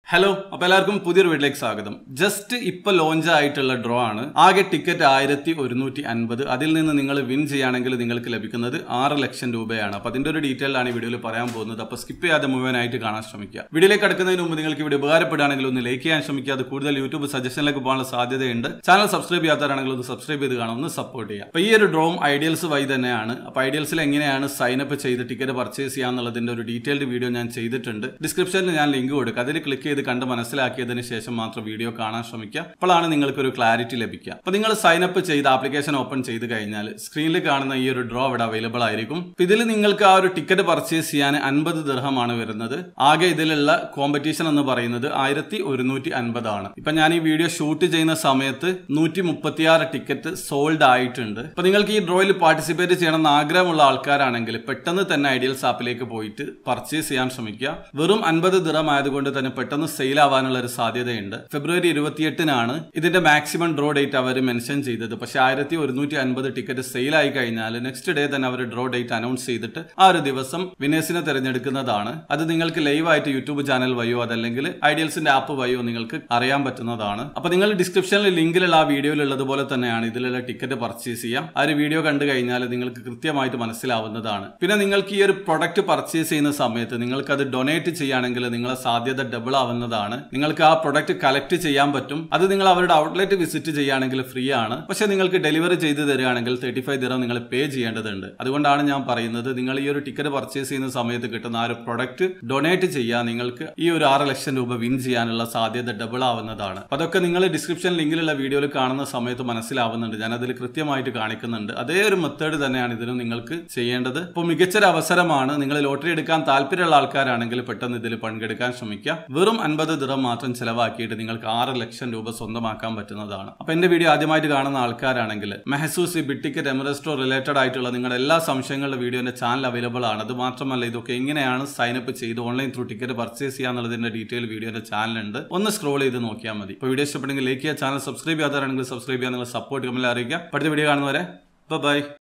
hello അപ്പൊ എല്ലാവർക്കും പുതിയൊരു വീട്ടിലേക്ക് സ്വാഗതം ജസ്റ്റ് ഇപ്പൊ ലോഞ്ച് ആയിട്ടുള്ള ഡ്രോ ആണ് ആകെ ടിക്കറ്റ് ആയിരത്തി ഒരുന്നൂറ്റി അൻപത് അതിൽ നിന്ന് നിങ്ങൾ വിൻ ചെയ്യുകയാണെങ്കിൽ നിങ്ങൾക്ക് ലഭിക്കുന്നത് ആറ് ലക്ഷം രൂപയാണ് അപ്പൊ അതിന്റെ ഒരു ഡീറ്റെയിൽ ആണ് ഈ വീഡിയോയിൽ പറയാൻ പോകുന്നത് അപ്പൊ സ്കിപ്പ് ചെയ്യാതെ മുഴുവനായിട്ട് കാണാൻ ശ്രമിക്കുക വീഡിയോയിലേക്ക് കടക്കുന്നതിന് മുമ്പ് നിങ്ങൾക്ക് ഇവിടെ ഉപകാരപ്പെടുകയാണെങ്കിൽ ഒന്ന് ലൈക്ക് ചെയ്യാൻ ശ്രമിക്കുക അത് കൂടുതൽ യൂട്യൂബ് സജഷനിലേക്ക് പോകാനുള്ള സാധ്യതയുണ്ട് ചാനൽ സബ്സ്ക്രൈബ് ചെയ്യാത്തവരാണെങ്കിൽ ഒന്ന് സബ്സ്ക്രൈബ് ചെയ്ത് കാണാം ഒന്ന് സപ്പോർട്ട് ചെയ്യുക അപ്പൊ ഈ ഒരു ഡ്രോം ഐഡിയൽസ് വഴി തന്നെയാണ് അപ്പൊ ഐഡിയൽസിൽ എങ്ങനെയാണ് സൈൻ അപ്പ് ചെയ്ത് ടിക്കറ്റ് പർച്ചേസ് ചെയ്യാന്നുള്ളതിന്റെ ഒരു ഡീറ്റെയിൽഡ് വീഡിയോ ഞാൻ ചെയ്തിട്ടുണ്ട് ഡിസ്ക്രിപ്ഷനിൽ ഞാൻ ലിങ്ക് കൊടുക്കുക അതിൽ ക്ലിക്ക് ചെയ്ത് കണ്ട് മനസ്സിലാക്കിയതിന് ശേഷം മാത്രം വീഡിയോ കാണാൻ ശ്രമിക്കുക അപ്പോഴാണ് നിങ്ങൾക്ക് ഒരു ക്ലാരിറ്റി ലഭിക്കുക അപ്പൊ നിങ്ങൾ സൈൻ അപ്പ് ചെയ്ത് ആപ്ലിക്കേഷൻ ഓപ്പൺ ചെയ്ത് കഴിഞ്ഞാൽ സ്ക്രീനിൽ കാണുന്ന ഈ ഒരു ഡ്രോ ഇവിടെ അവൈലബിൾ ആയിരിക്കും അപ്പൊ ഇതിൽ നിങ്ങൾക്ക് ആ ഒരു ടിക്കറ്റ് പർച്ചേസ് ചെയ്യാൻ അൻപത് ദൃഹമാണ് വരുന്നത് ആകെ ഇതിലുള്ള കോമ്പറ്റീഷൻ എന്ന് പറയുന്നത് ആയിരത്തി ഒരുന്നൂറ്റി അൻപതാണ് ഇപ്പൊ ഞാൻ ഈ വീഡിയോ ഷൂട്ട് ചെയ്യുന്ന സമയത്ത് നൂറ്റി മുപ്പത്തിയാറ് ടിക്കറ്റ് സോൾഡ് ആയിട്ടുണ്ട് അപ്പൊ നിങ്ങൾക്ക് ഈ ഡ്രോയിൽ പാർട്ടിസിപ്പേറ്റ് ചെയ്യണം എന്ന് ആഗ്രഹമുള്ള ആൾക്കാരാണെങ്കിൽ പെട്ടെന്ന് തന്നെ ഐഡിയൽസ് ആപ്പിലേക്ക് പോയിട്ട് പർച്ചേസ് ചെയ്യാൻ ശ്രമിക്കുക വെറും അൻപത് ദിറം ആയതുകൊണ്ട് തന്നെ പെട്ടെന്ന് സെയിൽ ആവാനുള്ള ഒരു സാധ്യതയുണ്ട് ഫെബ്രുവരി ഇരുപത്തിയെട്ടിനാണ് ഇതിന്റെ മാക്സിമം ഡ്രോ ഡേറ്റ് അവർ മെൻഷൻ ചെയ്തത് പക്ഷെ ആയിരത്തി ഒരുന്നൂറ്റി അൻപത് ടിക്കറ്റ് സെയിൽ ആയി കഴിഞ്ഞാൽ നെക്സ്റ്റ് ഡേ തന്നെ അവർ ഡ്രോ ഡേറ്റ് അനൗൺസ് ചെയ്തിട്ട് ആ ഒരു ദിവസം വിനേഴ്സിനെ തിരഞ്ഞെടുക്കുന്നതാണ് അത് നിങ്ങൾക്ക് ലൈവായിട്ട് യൂട്യൂബ് ചാനൽ വഴിയോ അതല്ലെങ്കിൽ ഐഡിയൽസിന്റെ ആപ്പ് വഴിയോ നിങ്ങൾക്ക് അറിയാൻ പറ്റുന്നതാണ് അപ്പൊ നിങ്ങൾ ഡിസ്ക്രിപ്ഷനിൽ ലിങ്കിലുള്ള ആ വീഡിയോയിൽ ഉള്ളതുപോലെ തന്നെയാണ് ഇതിലുള്ള ടിക്കറ്റ് പർച്ചേസ് ചെയ്യാം ആ ഒരു വീഡിയോ കണ്ടു കഴിഞ്ഞാൽ നിങ്ങൾക്ക് കൃത്യമായിട്ട് മനസ്സിലാവുന്നതാണ് പിന്നെ നിങ്ങൾക്ക് ഈ ഒരു പ്രൊഡക്റ്റ് പർച്ചേസ് ചെയ്യുന്ന സമയത്ത് നിങ്ങൾക്ക് അത് ഡൊനേറ്റ് ചെയ്യുകയാണെങ്കിൽ നിങ്ങളെ സാധ്യത ഡബിൾ ആവുന്നതാണ് നിങ്ങൾക്ക് ആ പ്രൊഡക്റ്റ് കളക്ട് ചെയ്യാൻ പറ്റും അത് നിങ്ങൾ അവരുടെ ഔട്ട്ലെറ്റ് വിസിറ്റ് ചെയ്യുകയാണെങ്കിൽ ഫ്രീ ആണ് പക്ഷെ നിങ്ങൾക്ക് ഡെലിവറി ചെയ്ത് തരികയാണെങ്കിൽ തേർട്ടി ഫൈവ് ദിറം നിങ്ങൾ പേ ചെയ്യേണ്ടതുണ്ട് അതുകൊണ്ടാണ് ഞാൻ പറയുന്നത് നിങ്ങൾ ഈ ഒരു ടിക്കറ്റ് പർച്ചേസ് ചെയ്യുന്ന സമയത്ത് കിട്ടുന്ന ആ ഒരു പ്രൊഡക്റ്റ് ഡൊനേറ്റ് ചെയ്യുക നിങ്ങൾക്ക് ഈ ഒരു ആറ് ലക്ഷം രൂപ വിൻ ചെയ്യാനുള്ള സാധ്യത ഡബിൾ ആവുന്നതാണ് അപ്പൊ അതൊക്കെ നിങ്ങൾ ഡിസ്ക്രിപ്ഷൻ ലിങ്കിലുള്ള വീഡിയോയിൽ കാണുന്ന സമയത്ത് മനസ്സിലാവുന്നുണ്ട് ഞാൻ അതിൽ കൃത്യമായിട്ട് കാണിക്കുന്നുണ്ട് അതേ ഒരു മെത്തേഡ് തന്നെയാണ് ഇതിനും നിങ്ങൾക്ക് ചെയ്യേണ്ടത് അപ്പോൾ മികച്ചൊരു അവസരമാണ് നിങ്ങൾ ലോട്ടറി എടുക്കാൻ താല്പര്യമുള്ള ആൾക്കാരാണെങ്കിൽ പെട്ടെന്ന് ഇതിൽ പങ്കെടുക്കാൻ ശ്രമിക്കുക വെറും അൻപത് ദിറം മാത്രം ചെലവാക്കിയിട്ട് നിങ്ങൾക്ക് ആറ് ലക്ഷം രൂപ സ്വന്തമാക്കാൻ പറ്റുന്നതാണ് അപ്പൊ എന്റെ വീഡിയോ ആദ്യമായിട്ട് കാണുന്ന ആൾക്കാരാണെങ്കിൽ മെഹസൂസ് ബിട്ടിക്കറ്റ് എമറസ്റ്റോ റിലേറ്റഡ് ആയിട്ടുള്ള നിങ്ങളുടെ എല്ലാ സംശയങ്ങളുടെ വീഡിയോ എന്റെ ചാനൽ അവൈലബിൾ ആണ് അത് മാത്രമല്ല ഇതൊക്കെ എങ്ങനെയാണ് സൈൻ അപ്പ് ചെയ്ത് ഓൺലൈൻ ത്രൂ ടിക്കറ്റ് പർച്ചേസ് ചെയ്യാന്നുള്ളതിന്റെ ഡീറ്റെയിൽ വീഡിയോ എന്റെ ചാനലുണ്ട് ഒന്ന് സ്ക്രോൾ ചെയ്ത് നോക്കിയാൽ മതി ഇപ്പോൾ വീഡിയോ ഇഷ്ടപ്പെട്ടെങ്കിൽ ലൈക്ക് ചെയ്യുക ചാനൽ സബ്സ്ക്രൈബ് ചെയ്യാത്തവരാണെങ്കിൽ സബ്സ്ക്രൈബ് ചെയ്യാൻ നിങ്ങൾ സപ്പോർട്ട് കമ്മിൽ അറിയിക്കുക അടുത്ത വീഡിയോ കാണുന്നവരെ ബൈ